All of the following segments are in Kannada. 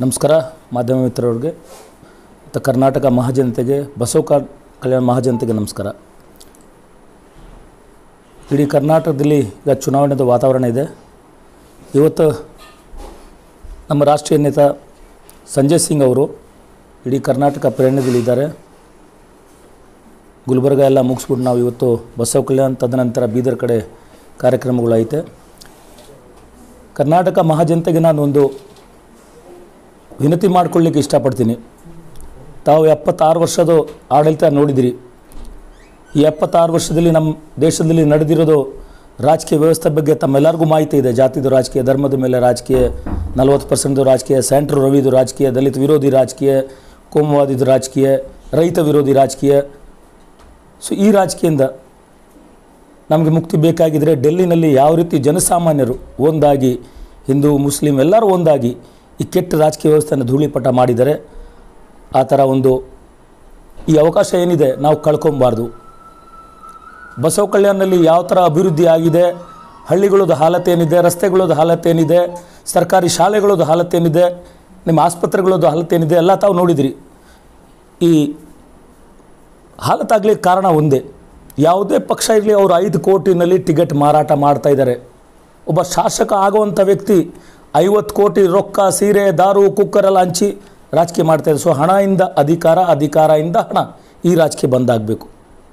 ನಮಸ್ಕಾರ ಮಾಧ್ಯಮ ಮಿತ್ರರಿಗೆ ಮತ್ತು ಕರ್ನಾಟಕ ಮಹಾಜನತೆಗೆ ಬಸವ ಕ- ಕಲ್ಯಾಣ ಮಹಾಜನತೆಗೆ ನಮಸ್ಕಾರ ಇಡೀ ಕರ್ನಾಟಕದಲ್ಲಿ ಈಗ ಚುನಾವಣೆದ ವಾತಾವರಣ ಇದೆ ಇವತ್ತು ನಮ್ಮ ರಾಷ್ಟ್ರೀಯ ನೇತ ಸಂಜಯ್ ಸಿಂಗ್ ಅವರು ಇಡೀ ಕರ್ನಾಟಕ ಪ್ರಯಾಣದಲ್ಲಿದ್ದಾರೆ ಗುಲ್ಬರ್ಗ ಎಲ್ಲ ಮುಗಿಸ್ಬಿಟ್ಟು ನಾವು ಇವತ್ತು ಬಸವ ಕಲ್ಯಾಣ ತದನಂತರ ಬೀದರ್ ಕಡೆ ಕಾರ್ಯಕ್ರಮಗಳು ಐತೆ ಕರ್ನಾಟಕ ಮಹಾಜನತೆಗೆ ನಾನು ಒಂದು ವಿನತಿ ಮಾಡ್ಕೊಳ್ಳಿಕ್ಕೆ ಇಷ್ಟಪಡ್ತೀನಿ ತಾವು ಎಪ್ಪತ್ತಾರು ವರ್ಷದ ಆಡಳಿತ ನೋಡಿದಿರಿ ಈ ಎಪ್ಪತ್ತಾರು ವರ್ಷದಲ್ಲಿ ನಮ್ಮ ದೇಶದಲ್ಲಿ ನಡೆದಿರೋದು ರಾಜಕೀಯ ವ್ಯವಸ್ಥೆ ಬಗ್ಗೆ ತಮ್ಮೆಲ್ಲರಿಗೂ ಮಾಹಿತಿ ಇದೆ ಜಾತಿದು ರಾಜಕೀಯ ಧರ್ಮದ ಮೇಲೆ ರಾಜಕೀಯ ನಲವತ್ತು ಪರ್ಸೆಂಟ್ದು ರಾಜಕೀಯ ಸೆಂಟ್ರ್ ರವಿದು ರಾಜಕೀಯ ದಲಿತ ವಿರೋಧಿ ರಾಜಕೀಯ ಕೋಮುವಾದಿದು ರಾಜಕೀಯ ರೈತ ವಿರೋಧಿ ರಾಜಕೀಯ ಸೊ ಈ ರಾಜಕೀಯದಿಂದ ನಮಗೆ ಮುಕ್ತಿ ಬೇಕಾಗಿದ್ದರೆ ಡೆಲ್ಲಿನಲ್ಲಿ ಯಾವ ರೀತಿ ಜನಸಾಮಾನ್ಯರು ಒಂದಾಗಿ ಹಿಂದೂ ಮುಸ್ಲಿಂ ಎಲ್ಲರೂ ಒಂದಾಗಿ ಈ ಕೆಟ್ಟ ರಾಜಕೀಯ ವ್ಯವಸ್ಥೆಯನ್ನು ಧೂಳಿಪಟ ಮಾಡಿದರೆ ಆ ಥರ ಒಂದು ಈ ಅವಕಾಶ ಏನಿದೆ ನಾವು ಕಳ್ಕೊಬಾರ್ದು ಬಸವ ಕಲ್ಯಾಣದಲ್ಲಿ ಯಾವ ಥರ ಅಭಿವೃದ್ಧಿ ಆಗಿದೆ ಹಳ್ಳಿಗಳದ್ದು ಹಾಲತ್ತೇನಿದೆ ರಸ್ತೆಗಳದ್ದು ಹಾಲತ್ತೇನಿದೆ ಸರ್ಕಾರಿ ಶಾಲೆಗಳದ್ದು ಹಾಲತ್ತೇನಿದೆ ನಿಮ್ಮ ಆಸ್ಪತ್ರೆಗಳದ್ದು ಹಾಲತ್ತೇನಿದೆ ಎಲ್ಲ ತಾವು ನೋಡಿದಿರಿ ಈ ಹಾಲತ್ತಾಗ್ಲಿಕ್ಕೆ ಕಾರಣ ಒಂದೇ ಯಾವುದೇ ಪಕ್ಷ ಇರಲಿ ಅವರು ಐದು ಕೋಟಿನಲ್ಲಿ ಟಿಕೆಟ್ ಮಾರಾಟ ಮಾಡ್ತಾ ಇದ್ದಾರೆ ಒಬ್ಬ ಶಾಸಕ ಆಗುವಂಥ ವ್ಯಕ್ತಿ ಐವತ್ತು ಕೋಟಿ ರೊಕ್ಕ ಸೀರೆ ದಾರು ಕುಕ್ಕರ್ ಎಲ್ಲ ಹಂಚಿ ರಾಜಕೀಯ ಮಾಡ್ತಾಯಿದ್ದಾರೆ ಸೊ ಹಣದಿಂದ ಅಧಿಕಾರ ಅಧಿಕಾರದಿಂದ ಹಣ ಈ ರಾಜಕೀಯ ಬಂದಾಗಬೇಕು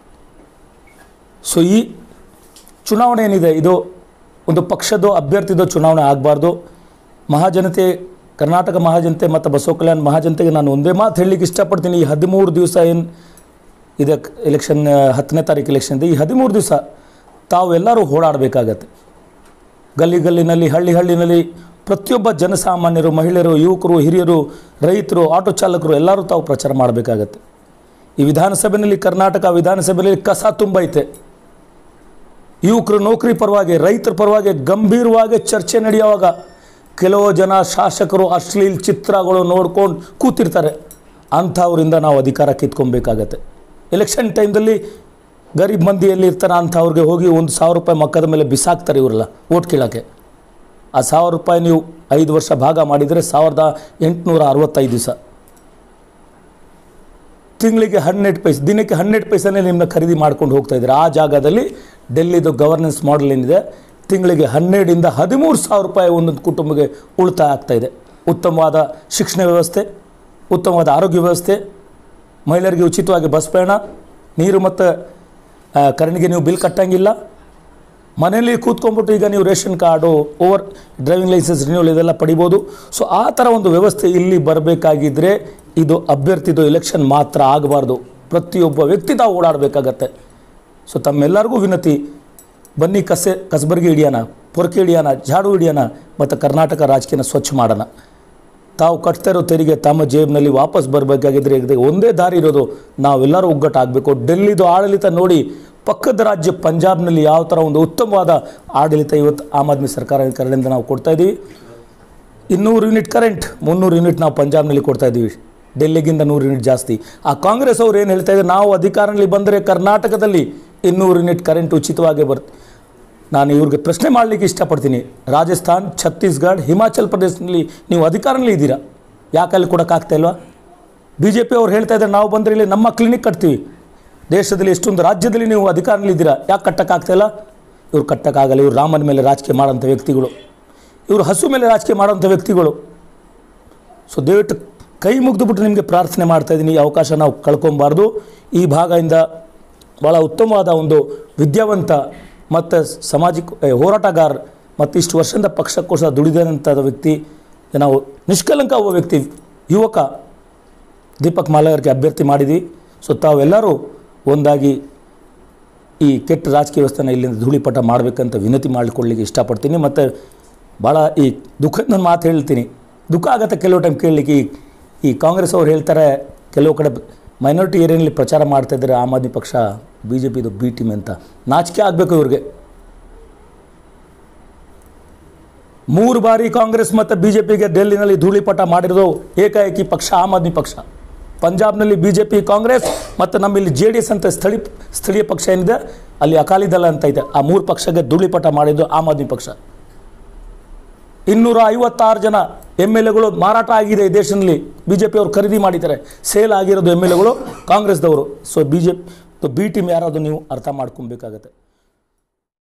ಸೊ ಈ ಚುನಾವಣೆ ಏನಿದೆ ಇದು ಒಂದು ಪಕ್ಷದ ಅಭ್ಯರ್ಥಿದ ಚುನಾವಣೆ ಆಗಬಾರ್ದು ಮಹಾಜನತೆ ಕರ್ನಾಟಕ ಮಹಾಜನತೆ ಮತ್ತು ಬಸವ ಕಲ್ಯಾಣ ಮಹಾಜನತೆಗೆ ನಾನು ಒಂದೇ ಮಾತು ಹೇಳಲಿಕ್ಕೆ ಇಷ್ಟಪಡ್ತೀನಿ ಈ ಹದಿಮೂರು ದಿವಸ ಏನು ಇದೆ ಎಲೆಕ್ಷನ್ ಹತ್ತನೇ ತಾರೀಕು ಎಲೆಕ್ಷನ್ ಇದೆ ಈ ಹದಿಮೂರು ದಿವಸ ತಾವು ಎಲ್ಲರೂ ಓಡಾಡಬೇಕಾಗತ್ತೆ ಗಲ್ಲಿ ಗಲ್ಲಿನಲ್ಲಿ ಹಳ್ಳಿ ಹಳ್ಳಿನಲ್ಲಿ ಪ್ರತಿಯೊಬ್ಬ ಜನಸಾಮಾನ್ಯರು ಮಹಿಳೆಯರು ಯುವಕರು ಹಿರಿಯರು ರೈತರು ಆಟೋ ಚಾಲಕರು ಎಲ್ಲರೂ ತಾವು ಪ್ರಚಾರ ಮಾಡಬೇಕಾಗತ್ತೆ ಈ ವಿಧಾನಸಭೆಯಲ್ಲಿ ಕರ್ನಾಟಕ ವಿಧಾನಸಭೆಯಲ್ಲಿ ಕಸ ತುಂಬೈತೆ ಯುವಕರು ನೌಕರಿ ಪರವಾಗಿ ರೈತರ ಪರವಾಗಿ ಗಂಭೀರವಾಗಿ ಚರ್ಚೆ ನಡೆಯುವಾಗ ಕೆಲವು ಜನ ಶಾಸಕರು ಅಶ್ಲೀಲ್ ಚಿತ್ರಗಳು ನೋಡ್ಕೊಂಡು ಕೂತಿರ್ತಾರೆ ಅಂಥವರಿಂದ ನಾವು ಅಧಿಕಾರ ಕಿತ್ಕೊಬೇಕಾಗತ್ತೆ ಎಲೆಕ್ಷನ್ ಟೈಮ್ದಲ್ಲಿ ಗರೀಬ್ ಮಂದಿಯಲ್ಲಿ ಇರ್ತಾರೆ ಅಂಥವ್ರಿಗೆ ಹೋಗಿ ಒಂದು ಸಾವಿರ ರೂಪಾಯಿ ಮಕ್ಕದ ಮೇಲೆ ಬಿಸಾಕ್ತಾರೆ ಇವರೆಲ್ಲ ಓಟ್ ಕೇಳೋಕ್ಕೆ ಆ ಸಾವಿರ ರೂಪಾಯಿ ನೀವು ಐದು ವರ್ಷ ಭಾಗ ಮಾಡಿದರೆ ಸಾವಿರದ ಎಂಟುನೂರ ಅರವತ್ತೈದು ದಿವಸ ತಿಂಗಳಿಗೆ ಹನ್ನೆರಡು ಪೈಸೆ ದಿನಕ್ಕೆ ಹನ್ನೆರಡು ಪೈಸೆನೇ ನಿಮ್ಮನ್ನ ಖರೀದಿ ಮಾಡ್ಕೊಂಡು ಹೋಗ್ತಾ ಇದ್ದಾರೆ ಆ ಜಾಗದಲ್ಲಿ ಡೆಲ್ಲಿದು ಗವರ್ನೆನ್ಸ್ ಮಾಡೆಲ್ ಏನಿದೆ ತಿಂಗಳಿಗೆ ಹನ್ನೆರಡರಿಂದ ಹದಿಮೂರು ಸಾವಿರ ರೂಪಾಯಿ ಒಂದೊಂದು ಕುಟುಂಬಕ್ಕೆ ಉಳಿತಾಯ ಆಗ್ತಾ ಇದೆ ಉತ್ತಮವಾದ ಶಿಕ್ಷಣ ವ್ಯವಸ್ಥೆ ಉತ್ತಮವಾದ ಆರೋಗ್ಯ ವ್ಯವಸ್ಥೆ ಮಹಿಳೆಯರಿಗೆ ಉಚಿತವಾಗಿ ಬಸ್ ಪ್ರಯಾಣ ನೀರು ಮತ್ತು ಆ, ಕರೆಂಟ್ಗೆ ನೀವು ಬಿಲ್ ಕಟ್ಟಂಗಿಲ್ಲ ಮನೆಯಲ್ಲಿ ಕೂತ್ಕೊಂಡ್ಬಿಟ್ಟು ಈಗ ನೀವು ration card over driving licence renewal ಇದೆಲ್ಲ ಪಡಿಬೋದು ಸೊ ಆ ಥರ ಒಂದು ವ್ಯವಸ್ಥೆ ಇಲ್ಲಿ ಬರಬೇಕಾಗಿದ್ದರೆ ಇದು ಅಭ್ಯರ್ಥಿದು ಎಲೆಕ್ಷನ್ ಮಾತ್ರ ಆಗಬಾರ್ದು ಪ್ರತಿಯೊಬ್ಬ ವ್ಯಕ್ತಿ ತಾವು ಓಡಾಡಬೇಕಾಗತ್ತೆ ಸೊ ತಮ್ಮೆಲ್ಲರಿಗೂ ವಿನತಿ ಬನ್ನಿ ಕಸೆ ಕಸಬರ್ಗಿ ಹಿಡಿಯೋಣ ಪೊರಕೆ ಹಿಡಿಯೋಣ ಜಾಡು ಹಿಡಿಯೋಣ ಮತ್ತು ಕರ್ನಾಟಕ ರಾಜಕೀಯನ ಸ್ವಚ್ಛ ಮಾಡೋಣ ತಾವು ಕಟ್ತಾ ಇರೋ ತೆರಿಗೆ ತಮ್ಮ ಜೇಬಿನಲ್ಲಿ ವಾಪಸ್ ಬರಬೇಕಾಗಿದ್ರೆ ಇದು ಒಂದೇ ದಾರಿ ಇರೋದು ನಾವೆಲ್ಲರೂ ಒಗ್ಗಟ್ಟಾಗಬೇಕು ಡೆಲ್ಲಿದು ಆಡಳಿತ ನೋಡಿ ಪಕ್ಕದ ರಾಜ್ಯ ಪಂಜಾಬ್ನಲ್ಲಿ ಯಾವ ಥರ ಒಂದು ಉತ್ತಮವಾದ ಆಡಳಿತ ಇವತ್ತು ಆಮ್ ಆದ್ಮಿ ಸರ್ಕಾರ ಕಡೆಯಿಂದ ನಾವು ಕೊಡ್ತಾ ಇದ್ದೀವಿ ಇನ್ನೂರು ಯೂನಿಟ್ ಕರೆಂಟ್ ಮುನ್ನೂರು ಯೂನಿಟ್ ನಾವು ಪಂಜಾಬ್ನಲ್ಲಿ ಕೊಡ್ತಾ ಇದ್ದೀವಿ ಡೆಲ್ಲಿಗಿಂತ ನೂರು ಯೂನಿಟ್ ಜಾಸ್ತಿ ಆ ಕಾಂಗ್ರೆಸ್ ಅವ್ರು ಏನು ಹೇಳ್ತಾ ಇದ್ದಾರೆ ನಾವು ಅಧಿಕಾರದಲ್ಲಿ ಬಂದರೆ ಕರ್ನಾಟಕದಲ್ಲಿ ಇನ್ನೂರು ಯೂನಿಟ್ ಕರೆಂಟ್ ಉಚಿತವಾಗಿ ಬರುತ್ತೆ ನಾನು ಇವ್ರಿಗೆ ಪ್ರಶ್ನೆ ಮಾಡಲಿಕ್ಕೆ ಇಷ್ಟಪಡ್ತೀನಿ ರಾಜಸ್ಥಾನ್ ಛತ್ತೀಸ್ಗಢ ಹಿಮಾಚಲ್ ಪ್ರದೇಶದಲ್ಲಿ ನೀವು ಅಧಿಕಾರದಲ್ಲಿ ಇದ್ದೀರಾ ಯಾಕೆ ಅಲ್ಲಿ ಕೊಡೋಕ್ಕಾಗ್ತಾ ಇಲ್ವಾ ಬಿ ಜೆ ಪಿ ಅವ್ರು ಹೇಳ್ತಾ ಇದ್ದಾರೆ ನಾವು ಬಂದರೆ ಇಲ್ಲಿ ನಮ್ಮ ಕ್ಲಿನಿಕ್ ಕಟ್ತೀವಿ ದೇಶದಲ್ಲಿ ಎಷ್ಟೊಂದು ರಾಜ್ಯದಲ್ಲಿ ನೀವು ಅಧಿಕಾರದಲ್ಲಿ ಇದ್ದೀರಾ ಯಾಕೆ ಕಟ್ಟೋಕ್ಕಾಗ್ತಾ ಇಲ್ಲ ಇವ್ರು ಕಟ್ಟೋಕ್ಕಾಗಲ್ಲ ಇವ್ರು ರಾಮನ ಮೇಲೆ ರಾಜಕೀಯ ಮಾಡೋಂಥ ವ್ಯಕ್ತಿಗಳು ಇವರು ಹಸು ಮೇಲೆ ರಾಜಕೀಯ ಮಾಡೋಂಥ ವ್ಯಕ್ತಿಗಳು ಸೊ ದಯವಿಟ್ಟು ಕೈ ಮುಗಿದುಬಿಟ್ಟು ನಿಮಗೆ ಪ್ರಾರ್ಥನೆ ಮಾಡ್ತಾ ಇದ್ದೀನಿ ಈ ಅವಕಾಶ ನಾವು ಕಳ್ಕೊಬಾರ್ದು ಈ ಭಾಗದಿಂದ ಭಾಳ ಉತ್ತಮವಾದ ಒಂದು ವಿದ್ಯಾವಂತ ಮತ್ತು ಸಾಮಾಜಿಕ ಏ, ಹೋರಾಟಗಾರ ಮತ್ತು ಇಷ್ಟು ವರ್ಷದಿಂದ ಪಕ್ಷಕ್ಕೋಸ್ಕರ ದುಡಿದಂಥ ವ್ಯಕ್ತಿ ನಾವು ನಿಷ್ಕಲಂಕ ಒಬ್ಬ ವ್ಯಕ್ತಿ ಯುವಕ ದೀಪಕ್ ಮಾಲಗರ್ಗೆ ಅಭ್ಯರ್ಥಿ ಮಾಡಿದ್ವಿ ಸೊ ತಾವೆಲ್ಲರೂ ಒಂದಾಗಿ ಈ ಕೆಟ್ಟ ರಾಜಕೀಯ ವ್ಯವಸ್ಥೆನ ಇಲ್ಲಿಂದ ಧೂಳಿಪಟ ಮಾಡಬೇಕಂತ ವಿನತಿ ಮಾಡಿಕೊಳ್ಳಿಕ್ಕೆ ಇಷ್ಟಪಡ್ತೀನಿ ಮತ್ತು ಭಾಳ ಈ ದುಃಖದ ನಾನು ಮಾತು ಹೇಳ್ತೀನಿ ದುಃಖ ಆಗುತ್ತೆ ಕೆಲವು ಟೈಮ್ ಕೇಳಲಿಕ್ಕೆ ಈ ಈ ಕಾಂಗ್ರೆಸ್ ಅವ್ರು ಹೇಳ್ತಾರೆ ಕೆಲವು ಕಡೆ ಮೈನಾರಿಟಿ ಏರಿಯಾನಲ್ಲಿ ಪ್ರಚಾರ ಮಾಡ್ತಾ ಇದ್ದಾರೆ ಆಮ್ ಆದ್ಮಿ ಪಕ್ಷ ಬಿ ಜೆ ಪಿದು ಬಿ ಟೀಮ್ ಅಂತ ನಾಚಿಕೆ ಆಗಬೇಕು ಇವ್ರಿಗೆ ಮೂರು ಬಾರಿ ಕಾಂಗ್ರೆಸ್ ಮತ್ತು ಬಿ ಜೆ ಪಿಗೆ ಡೆಲ್ಲಿನಲ್ಲಿ ಧೂಳಿಪಟ ಮಾಡಿರೋದು ಏಕಾಏಕಿ ಪಕ್ಷ ಆಮ್ ಆದ್ಮಿ ಪಕ್ಷ ಪಂಜಾಬ್ನಲ್ಲಿ ಬಿ ಜೆ ಪಿ ಕಾಂಗ್ರೆಸ್ ಮತ್ತು ನಮ್ಮಲ್ಲಿ ಜೆ ಡಿ ಎಸ್ ಅಂತ ಸ್ಥಳೀಯ ಸ್ಥಳೀಯ ಪಕ್ಷ ಏನಿದೆ ಅಲ್ಲಿ ಅಕಾಲಿ ದಳ ಅಂತ ಇದೆ ಆ ಮೂರು ಪಕ್ಷಕ್ಕೆ ಧೂಳಿಪಟ ಮಾಡಿದ್ದು ಆಮ್ ಆದ್ಮಿ ಪಕ್ಷ ಇನ್ನೂರ ಐವತ್ತಾರು ಜನ ಎಮ್ ಎಲ್ ಎಗಳು ಮಾರಾಟ ಆಗಿದೆ ಈ ದೇಶದಲ್ಲಿ ಬಿ ಜೆ ಪಿಯವರು ಖರೀದಿ ಮಾಡಿದ್ದಾರೆ ಸೇಲ್ ಆಗಿರೋದು ಎಮ್ ಎಲ್ ಎಗಳು ಕಾಂಗ್ರೆಸ್ದವರು so B J B team ಯಾರಾದರೂ ನೀವು ಅರ್ಥ ಮಾಡ್ಕೊಬೇಕಾಗತ್ತೆ